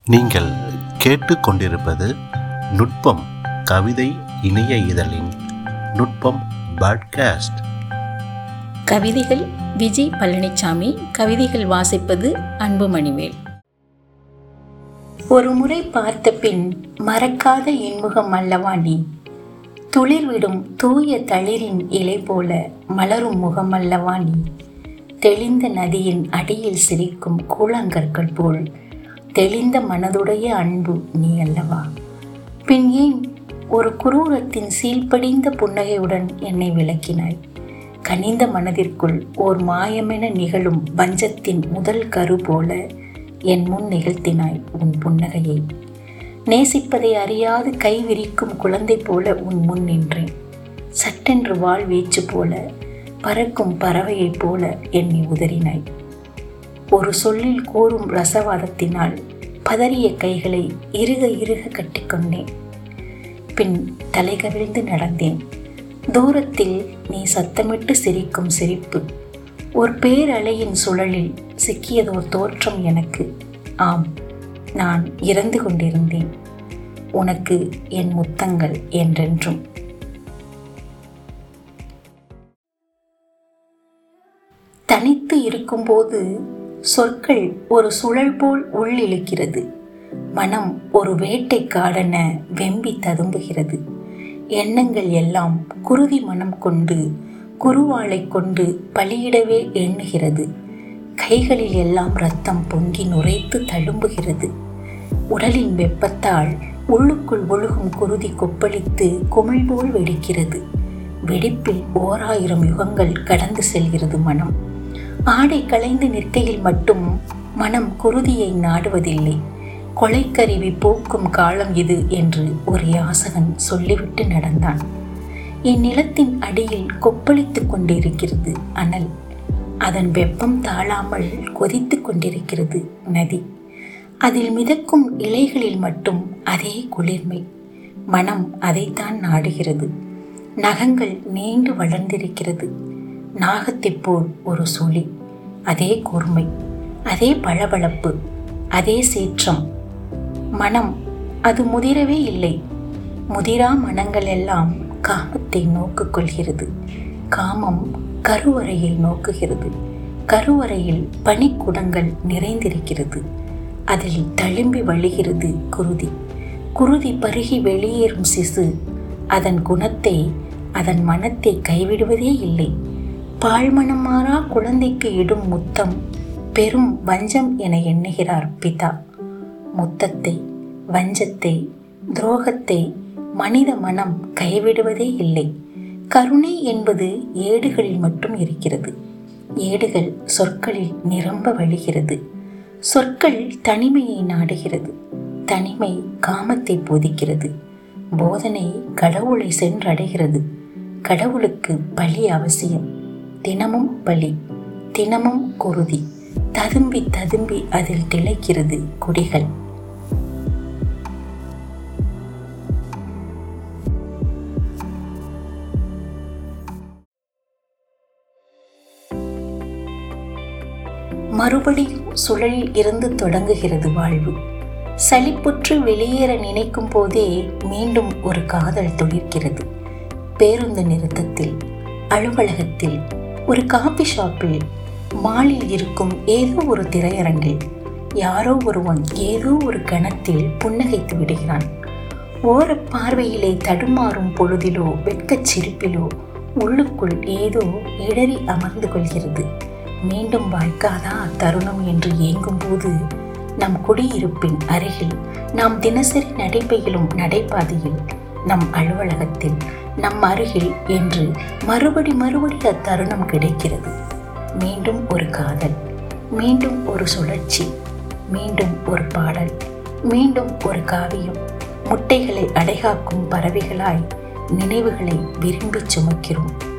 நீங்கள் கேட்டுக்கொண்டிருப்பது நுட்பம் கவிதை இணைய இதழின் நுட்பம் பாட்காஸ்ட் கவிதைகள் விஜய் பழனிசாமி கவிதைகள் வாசிப்பது அன்புமணிவேல் ஒரு முறை பார்த்த பின் மறக்காத இன்முகம் அல்லவா நீ துளிர்விடும் தூய தளிரின் இலை போல மலரும் முகம் அல்லவா நீ தெளிந்த நதியின் அடியில் சிரிக்கும் கூழாங்கற்கள் போல் தெளிந்த மனதுடைய அன்பு நீ அல்லவா பின் ஏன் ஒரு குரூரத்தின் சீல்படிந்த புன்னகையுடன் என்னை விளக்கினாய் கனிந்த மனதிற்குள் ஓர் மாயமென நிகழும் பஞ்சத்தின் முதல் கரு போல என் முன் நிகழ்த்தினாய் உன் புன்னகையை நேசிப்பதை அறியாது கை விரிக்கும் குழந்தை போல உன் முன் நின்றேன் சட்டென்று வாழ் வீச்சு போல பறக்கும் பறவையைப் போல என்னை உதறினாய் ஒரு சொல்லில் கூறும் ரசவாதத்தினால் பதறிய கைகளை இறுக இறுக கட்டிக்கொண்டேன் பின் தலைகவிழ்ந்து நடந்தேன் தூரத்தில் நீ சத்தமிட்டு சிரிக்கும் சிரிப்பு ஒரு பேரலையின் சுழலில் சிக்கியதோர் தோற்றம் எனக்கு ஆம் நான் இறந்து கொண்டிருந்தேன் உனக்கு என் முத்தங்கள் என்றென்றும் தனித்து இருக்கும்போது சொற்கள் ஒரு சுழல் போல் உள்ளிழுக்கிறது மனம் ஒரு வேட்டைக்காடென வெம்பி ததும்புகிறது எண்ணங்கள் எல்லாம் குருதி மனம் கொண்டு குருவாளை கொண்டு பலியிடவே எண்ணுகிறது கைகளில் எல்லாம் ரத்தம் பொங்கி நுரைத்து தழும்புகிறது உடலின் வெப்பத்தால் உள்ளுக்குள் ஒழுகும் குருதி கொப்பளித்து குமிழ் போல் வெடிக்கிறது வெடிப்பில் ஓராயிரம் யுகங்கள் கடந்து செல்கிறது மனம் ஆடை களைந்து நிற்கையில் மட்டும் மனம் குருதியை நாடுவதில்லை கொலைக்கருவி போக்கும் காலம் இது என்று ஒரு யாசகன் சொல்லிவிட்டு நடந்தான் என் நிலத்தின் அடியில் கொப்பளித்துக் கொண்டிருக்கிறது அனல் அதன் வெப்பம் தாழாமல் கொதித்து கொண்டிருக்கிறது நதி அதில் மிதக்கும் இலைகளில் மட்டும் அதே குளிர்மை மனம் அதைத்தான் நாடுகிறது நகங்கள் நீண்டு வளர்ந்திருக்கிறது நாகத்தைப் போல் ஒரு சுழி அதே கூர்மை அதே பளபளப்பு அதே சீற்றம் மனம் அது முதிரவே இல்லை முதிரா மனங்கள் எல்லாம் காமத்தை நோக்கு கொள்கிறது காமம் கருவறையை நோக்குகிறது கருவறையில் பனிக்குடங்கள் நிறைந்திருக்கிறது அதில் தழும்பி வழிகிறது குருதி குருதி பருகி வெளியேறும் சிசு அதன் குணத்தை அதன் மனத்தை கைவிடுவதே இல்லை பாழ்மணம் மாறா குழந்தைக்கு இடும் முத்தம் பெரும் வஞ்சம் என எண்ணுகிறார் பிதா முத்தத்தை வஞ்சத்தை துரோகத்தை மனித மனம் கைவிடுவதே இல்லை கருணை என்பது ஏடுகளில் மட்டும் இருக்கிறது ஏடுகள் சொற்களில் நிரம்ப வழிகிறது சொற்கள் தனிமையை நாடுகிறது தனிமை காமத்தை போதிக்கிறது போதனை கடவுளை சென்றடைகிறது கடவுளுக்கு பலி அவசியம் தினமும் பலி தினமும் குருதி ததும்பி ததும்பி அதில் திளைக்கிறது குடிகள் மறுபடியும் சுழலில் இருந்து தொடங்குகிறது வாழ்வு சலிப்புற்று வெளியேற நினைக்கும் போதே மீண்டும் ஒரு காதல் துளிர்க்கிறது பேருந்து நிறுத்தத்தில் அலுவலகத்தில் ஒரு காபி ஷாப்பில் மாலில் இருக்கும் ஏதோ ஒரு திரையரங்கில் யாரோ ஒருவன் ஏதோ ஒரு கணத்தில் புன்னகைத்து விடுகிறான் ஓர பார்வையிலே தடுமாறும் பொழுதிலோ வெட்கச் சிரிப்பிலோ உள்ளுக்குள் ஏதோ இடறி அமர்ந்து கொள்கிறது மீண்டும் வாய்க்காதா அத்தருணம் என்று ஏங்கும்போது நம் குடியிருப்பின் அருகில் நாம் தினசரி நடைபெயிலும் நடைபாதையில் நம் அலுவலகத்தில் நம் அருகில் என்று மறுபடி மறுபடி அத்தருணம் கிடைக்கிறது மீண்டும் ஒரு காதல் மீண்டும் ஒரு சுழற்சி மீண்டும் ஒரு பாடல் மீண்டும் ஒரு காவியம் முட்டைகளை அடைகாக்கும் பறவைகளாய் நினைவுகளை விரும்பிச் சுமக்கிறோம்